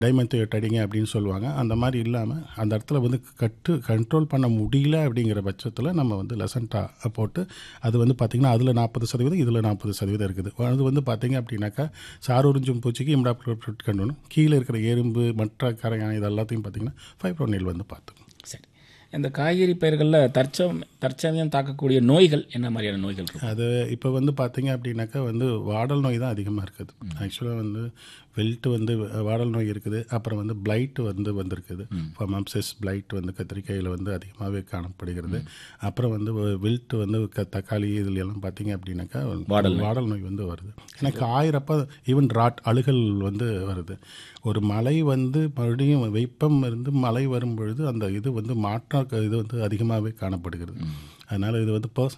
டைமெத்தோட்டடிங்க அப்படின்னு சொல்லுவாங்க அந்த மாதிரி இல்லாமல் அந்த இடத்துல வந்து கட்டு கண்ட்ரோல் பண்ண முடியல அப்படிங்கிற பட்சத்தில் நம்ம வந்து லெசன்டா போட்டு அது வந்து பார்த்திங்கன்னா அதில் நாற்பது சதவீதம் இதில் நாற்பது சதவீதம் இருக்குது அது வந்து பார்த்திங்க அப்படின்னாக்கா சார் உறிஞ்சும் பூச்சிக்கு இம்டாப்ளோட் கண்டணும் கீழே இருக்கிற எறும்பு மற்ற கரையான் இது எல்லாத்தையும் பார்த்திங்கன்னா ஃபைப்ரோனில் வந்து பார்த்துக்கணும் சரி இந்த காய்கறி பயிர்களில் தற்சம் தற்சமயம் தாக்கக்கூடிய நோய்கள் என்ன மாதிரியான நோய்கள் இருக்கும் அது இப்போ வந்து பார்த்தீங்க அப்படின்னாக்கா வந்து வாடல் நோய் தான் அதிகமாக இருக்குது ஆக்சுவலாக வந்து வெல்ட் வந்து வாடல் நோய் இருக்குது அப்புறம் வந்து பிளைட் வந்து வந்திருக்குது மம்சஸ் பிளைட் வந்து கத்திரிக்காயில் வந்து அதிகமாகவே காணப்படுகிறது அப்புறம் வந்து வில்ட் வந்து க தக்காளி இதுல எல்லாம் பார்த்தீங்க அப்படின்னாக்கா வாடல் நோய் வந்து வருது எனக்கு ஆயிரப்ப ஈவன் ராட் அழுகல் வந்து வருது ஒரு மழை வந்து மறுபடியும் வெப்பம் இருந்து மழை வரும் பொழுது அந்த இது வந்து மாற்ற இது வந்து அதிகமாகவே காணப்படுகிறது அதனால் இது வந்து பர்சனல்